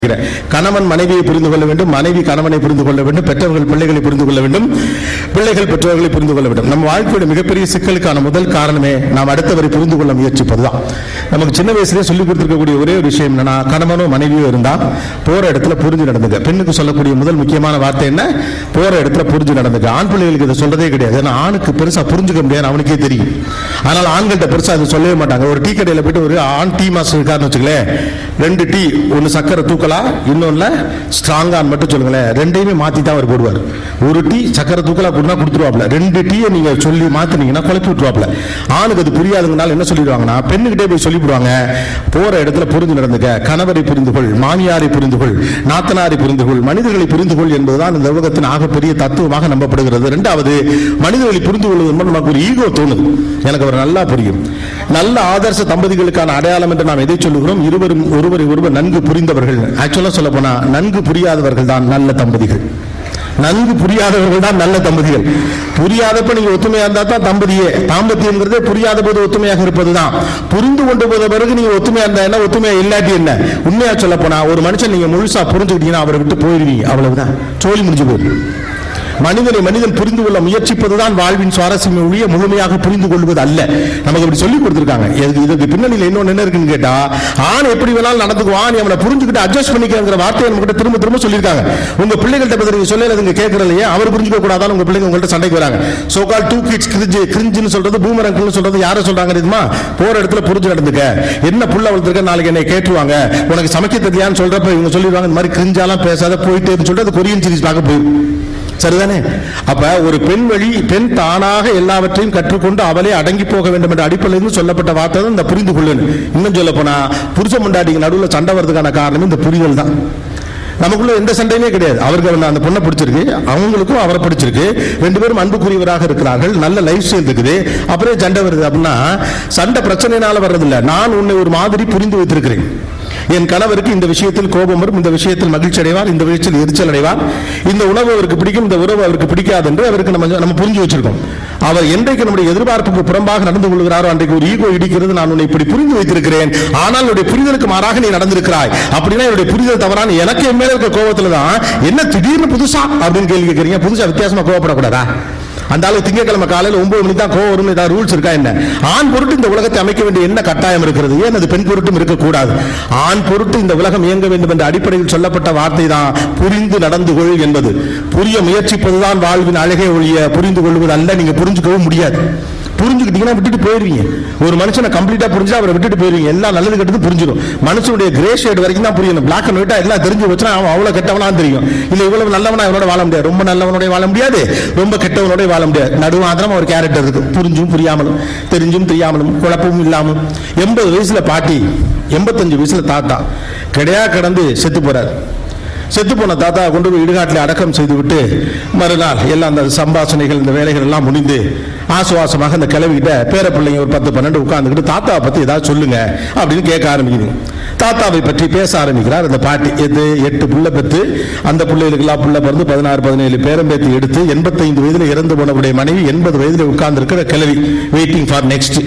இருக்கிறேன். கணவன் மனைவியை புரிந்து கொள்ள வேண்டும் மனைவி கணவனை புரிந்து கொள்ள வேண்டும் பெற்றவர்கள் பிள்ளைகளை புரிந்து கொள்ள வேண்டும் பிள்ளைகள் பெற்றோர்களை புரிந்து கொள்ள வேண்டும் நம்ம வாழ்க்கையோட மிகப்பெரிய சிக்கலுக்கான முதல் காரணமே நாம் அடுத்தவரை புரிந்து கொள்ள முயற்சிப்பதுதான் நமக்கு சின்ன வயசுலயே சொல்லி கொடுத்திருக்கக்கூடிய ஒரே ஒரு விஷயம் என்னன்னா கணவனோ மனைவியோ இருந்தா போற இடத்துல புரிஞ்சு நடந்துக்க பெண்ணுக்கு சொல்லக்கூடிய முதல் முக்கியமான வார்த்தை என்ன போற இடத்துல புரிஞ்சு நடந்துக்க ஆண் பிள்ளைகளுக்கு இதை சொல்றதே கிடையாது ஏன்னா ஆணுக்கு பெருசா புரிஞ்சுக்க முடியாது அவனுக்கே தெரியும் ஆனால் ஆண்கள்ட்ட பெருசா அதை சொல்லவே மாட்டாங்க ஒரு டீ கடையில போயிட்டு ஒரு ஆண் டீ மாஸ்டர் இருக்காருன்னு வச்சுங்களேன் ரெண்டு டீ ஒன்னு சக்கரை தூக்கலாம் இன்னொன்னுல ஸ்ட்ராங்கான்னு மட்டும் சொல்லுங்களேன் ரெண்டையுமே மாத்தி தான் அவர் போடுவார் ஒரு டீ சக்கரை தூக்கலா கொடுனா கொடுத்துருவாப்ல ரெண்டு டீயை நீங்க சொல்லி மாத்துனீங்கன்னா குழப்பி விட்டுருவாப்ல ஆணுக்கு அது புரியாதுங்கனால என்ன சொல்லிடுவாங்கன்னா பெண்ணுகிட்டே போய் சொல்லிவிடுவாங்க போற இடத்துல புரிந்து நடந்துக்க கணவரை புரிந்து கொள் மாமியாரை புரிந்து கொள் நாத்தனாரை புரிந்து கொள் மனிதர்களை புரிந்து கொள் என்பதுதான் இந்த உலகத்தின் ஆகப்பெரிய தத்துவமாக நம்பப்படுகிறது ரெண்டாவது மனிதர்களை புரிந்து கொள்வது மூலம் நமக்கு ஒரு ஈகோ தோணுது எனக்கு அவர் நல்லா புரியும் நல்ல ஆதர்ச தம்பதிகளுக்கான அடையாளம் என்று நாம் எதை சொல்லுகிறோம் இருவரும் ஒருவரை ஒருவர் நன்கு புரிந்தவர்கள் ஆக்சுவலா சொல்ல போனா நன்கு புரியாதவர்கள் தான் நல்ல தம்பதிகள் நன்கு புரியாதவர்கள் தான் நல்ல தம்பதிகள் புரியாதப்ப நீங்க ஒத்துமையா இருந்தா தான் தம்பதியே தாம்பத்தியம்ங்கிறதே புரியாத போது ஒத்துமையாக இருப்பதுதான் புரிந்து கொண்டு போத பிறகு நீங்க ஒத்துமையா இருந்தா என்ன ஒத்துமையா இல்லாட்டி என்ன உண்மையா சொல்ல போனா ஒரு மனுஷன் நீங்க முழுசா புரிஞ்சுக்கிட்டீங்கன்னா அவரை விட்டு போயிருவீங்க அவ்வளவுதான் சோழி முடிஞ்சு போயிடும் மனிதனை மனிதன் புரிந்து கொள்ள முயற்சிப்பதுதான் வாழ்வின் சுவாரஸ்யம் ஒழிய முழுமையாக புரிந்து கொள்வது அல்ல நமக்கு இப்படி சொல்லி கொடுத்திருக்காங்க இதுக்கு இதுக்கு பின்னணியில் இன்னொன்னு என்ன இருக்குன்னு கேட்டா ஆண் எப்படி வேணாலும் நடந்துக்குவான் நீ அவனை புரிஞ்சுக்கிட்டு அட்ஜஸ்ட் பண்ணிக்கிற வார்த்தையை நம்ம கிட்ட திரும்ப திரும்ப சொல்லியிருக்காங்க உங்க பிள்ளைகள்ட்ட பத்தி நீங்க சொல்லல நீங்க கேட்கற இல்லையா அவர் புரிஞ்சுக்க கூடாதான் உங்க பிள்ளைங்க உங்கள்ட்ட சண்டைக்கு வராங்க so call to kids cringe கிரிஞ்சுன்னு சொல்றது பூமர் அங்கிள்னு சொல்றது யாரை சொல்றாங்க தெரியுமா போற இடத்துல புரிஞ்சு நடந்துக்க என்ன புள்ள வளர்த்துருக்க நாளைக்கு என்னை கேட்டுருவாங்க உனக்கு சமைக்க தெரியான்னு சொல்றப்ப இவங்க சொல்லிடுவாங்க இந்த மாதிரி கிரிஞ்சாலாம் பேசாத போயிட்டே சொல்லிட்டு அது கொரியன் சீரிஸ் பார்க்க போயிடும் சரிதானே அப்ப ஒரு பெண் வழி பெண் தானாக எல்லாவற்றையும் கற்றுக்கொண்டு அவளே அடங்கி போக வேண்டும் என்ற அடிப்படையில் சொல்லப்பட்ட வார்த்தை தான் இந்த புரிந்து கொள்ளணும் இன்னும் சொல்ல போனா புருஷ முண்டாட்டிக்கு நடுவில் சண்டை வர்றதுக்கான காரணம் இந்த புரிதல் தான் நமக்குள்ள எந்த சண்டையுமே கிடையாது அவருக்கு அவனை அந்த பொண்ணை பிடிச்சிருக்கு அவங்களுக்கும் அவரை பிடிச்சிருக்கு ரெண்டு பேரும் அன்புக்குரியவராக இருக்கிறார்கள் நல்ல லைஃப் ஸ்டைல் இருக்குது அப்புறம் சண்டை வருது அப்படின்னா சண்டை பிரச்சனைனால வர்றதில்ல நான் உன்னை ஒரு மாதிரி புரிந்து வைத்திருக்கிறேன் என் கணவருக்கு இந்த விஷயத்தில் கோபம் வரும் இந்த விஷயத்தில் மகிழ்ச்சி அடைவார் இந்த விஷயத்தில் எரிச்சல் அடைவார் இந்த உணவு அவருக்கு பிடிக்கும் இந்த உறவு அவருக்கு பிடிக்காது என்று அவருக்கு நம்ம நம்ம புரிஞ்சு வச்சிருக்கோம் அவர் என்றைக்கு நம்முடைய எதிர்பார்ப்புக்கு புறம்பாக நடந்து கொள்கிறாரோ அன்றைக்கு ஒரு ஈகோ இடிக்கிறது நான் உன்னை இப்படி புரிந்து வைத்திருக்கிறேன் ஆனால் என்னுடைய புரிதலுக்கு மாறாக நீ நடந்திருக்கிறாய் அப்படின்னா என்னுடைய புரிதல் தவறான எனக்கு என் மேல இருக்க கோபத்துல தான் என்ன திடீர்னு புதுசா அப்படின்னு கேள்வி கேட்கறீங்க புதுசா வித்தியாசமா கோவப்படக்கூடாதா அந்த ஆளு திங்கட்கிழமை காலையில ஒன்பது மணி தான் கோவம் வரும் ஏதாவது ரூல்ஸ் இருக்கா என்ன ஆண் பொருட்டு இந்த உலகத்தை அமைக்க வேண்டிய என்ன கட்டாயம் இருக்கிறது ஏன் அது பெண் பொருட்டும் இருக்கக்கூடாது ஆண் பொருட்டு இந்த உலகம் இயங்க வேண்டும் என்ற அடிப்படையில் சொல்லப்பட்ட வார்த்தை தான் புரிந்து நடந்து கொள் என்பது புரிய முயற்சிப்பதுதான் வாழ்வின் அழகே ஒழிய புரிந்து கொள்வது அல்ல நீங்க புரிஞ்சுக்கவும் முடியாது புரிஞ்சுக்கிட்டீங்கன்னா விட்டுட்டு போயிருவீங்க ஒரு மனுஷனை கம்ப்ளீட்டா புரிஞ்சா அவரை விட்டுட்டு போயிருவீங்க எல்லாம் நல்லது கெட்டது புரிஞ்சிடும் மனுஷனுடைய கிரே ஷேட் வரைக்கும் தான் புரியணும் பிளாக் அண்ட் ஒயிட்டா எல்லாம் தெரிஞ்சு வச்சுனா அவன் அவ்வளவு கெட்டவனா தெரியும் இல்ல இவ்வளவு நல்லவனா இவனோட வாழ முடியாது ரொம்ப நல்லவனோட வாழ முடியாது ரொம்ப கெட்டவனோட வாழ முடியாது நடுவாந்திரம் ஒரு கேரக்டர் இருக்கு புரிஞ்சும் புரியாமலும் தெரிஞ்சும் தெரியாமலும் குழப்பமும் இல்லாமலும் எண்பது வயசுல பாட்டி எண்பத்தஞ்சு வயசுல தாத்தா கிடையா கடந்து செத்து போறாரு செத்து போன தாத்தா கொண்டு போய் இடுகாட்டில் அடக்கம் செய்து விட்டு மறுநாள் எல்லாம் அந்த சம்பாஷணைகள் இந்த வேலைகள் எல்லாம் முடிந்து ஆசுவாசமாக அந்த கிளவிக்கிட்ட பேர பிள்ளைங்க ஒரு பத்து பன்னெண்டு உட்கார்ந்துக்கிட்டு தாத்தாவை பத்தி ஏதாவது சொல்லுங்க அப்படின்னு கேட்க ஆரம்பிக்குது தாத்தாவை பற்றி பேச ஆரம்பிக்கிறார் அந்த பாட்டி எது எட்டு புள்ள பெற்று அந்த பிள்ளைகளுக்கெல்லாம் புள்ள பிறந்து பதினாறு பதினேழு பேரம்பேத்தி எடுத்து எண்பத்தைந்து வயதுல இறந்து போனவுடைய மனைவி எண்பது வயதுல உட்கார்ந்து இருக்கிற கிளவி வெயிட்டிங் ஃபார் நெக்ஸ்ட்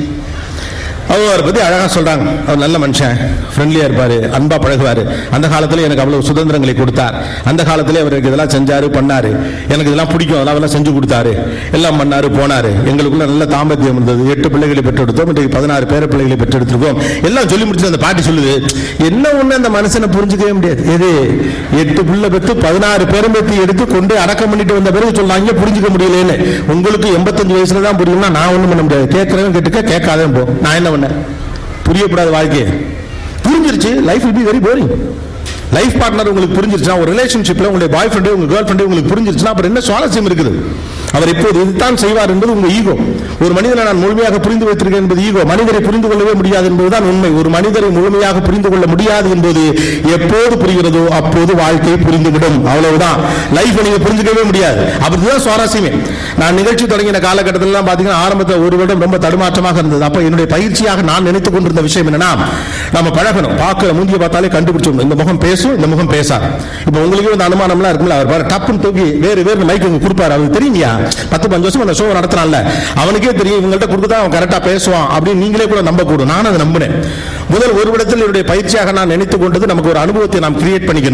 அவரை பத்தி அழகா சொல்றாங்க அவர் நல்ல மனுஷன் ஃப்ரெண்ட்லியா இருப்பாரு அன்பா பழகுவாரு அந்த காலத்துல எனக்கு அவ்வளவு சுதந்திரங்களை கொடுத்தார் அந்த காலத்துல அவருக்கு இதெல்லாம் செஞ்சாரு பண்ணாரு எனக்கு இதெல்லாம் பிடிக்கும் அதெல்லாம் எல்லாம் செஞ்சு கொடுத்தாரு எல்லாம் பண்ணாரு போனாரு எங்களுக்குள்ள நல்ல தாம்பத்தியம் இருந்தது எட்டு பிள்ளைகளை பெற்றெடுத்தோம் இன்றைக்கு பதினாறு பேர பிள்ளைகளை பெற்றெடுத்திருக்கோம் எல்லாம் சொல்லி முடிச்சு அந்த பாட்டி சொல்லுது என்ன ஒண்ணு அந்த மனுஷனை புரிஞ்சுக்கவே முடியாது எது எட்டு பிள்ளை பெற்று பதினாறு பேரம்பேத்தி எடுத்து கொண்டு அடக்கம் பண்ணிட்டு வந்த பிறகு சொல்லாங்க புரிஞ்சுக்க முடியலன்னு உங்களுக்கு எண்பத்தஞ்சு வயசுல தான் புரியும்னா நான் ஒண்ணும் பண்ண முடியாது கேட்கறவன் கேட்டுக்க கேட்காதவன் போ நான் என்ன பண்ணேன் புரியக்கூடாத வாழ்க்கையை புரிஞ்சிருச்சு லைஃப் will be very boring life partner உங்களுக்கு புரிஞ்சிருச்சுன்னா ஒரு ரிலேஷன்ஷிப்ல உங்களுடைய பாய் ஃப்ரெண்டு உங்க கேர்ள் ஃப்ரெண்டு உங்களுக்கு புரிஞ்சிருச்சுன்னா அப்புறம் என்ன சுவாரஸ்யம் இருக்குது அவர் இப்போது இதுதான் செய்வார் என்பது உங்க ஈகோ ஒரு மனிதனை நான் முழுமையாக புரிந்து வைத்திருக்கேன் என்பது ஈகோ மனிதரை புரிந்து கொள்ளவே முடியாது என்பதுதான் உண்மை ஒரு மனிதரை முழுமையாக புரிந்து கொள்ள முடியாது என்பது எப்போது புரிகிறதோ அப்போது வாழ்க்கையை புரிந்துவிடும் அவ்வளவுதான் லைஃப் நீங்க புரிஞ்சுக்கவே முடியாது அப்படிதான் சுவாரஸ்யமே நான் நிகழ்ச்சி தொடங்கின காலகட்டத்தில் பாத்தீங்கன்னா ஆரம்பத்தில் ஒரு வருடம் ரொம்ப தடுமாற்றமாக இருந்தது அப்ப என்னுடைய பயிற்சியாக நான் நினைத்துக் கொண்டிருந்த விஷயம் என்னன்னா நம்ம பழகணும் பார்க்கிற மூஞ்சியை பார்த்தாலே கண்டுபிடிச்சோம் இந்த முகம் பேசும் இந்த முகம் பேசாது இப்ப உங்களுக்கு இந்த அனுமானம்லாம் இருக்குல்ல அவர் பாரு டப்புன்னு தூக்கி வேறு வேறு மைக் உங்க கொடுப்பாரு அவருக்கு தெரியுமியா பத்து பஞ்சு வருஷம் அந்த ஷோ நடத்துறான்ல அவனுக்கே தெரியும் இவங்கள்ட்ட கொடுத்தா அவன் கரெக்டா பேசுவான் அப்படின்னு நீங்களே கூட நம்ப கூடும் நான் அதை நம்பினேன் முதல் ஒரு இடத்தில் என்னுடைய பயிற்சியாக நான் நினைத்துக் கொண்டது நமக்கு ஒரு அனுபவத்தை நாம் கிரியேட் பண்ணிக்கணும்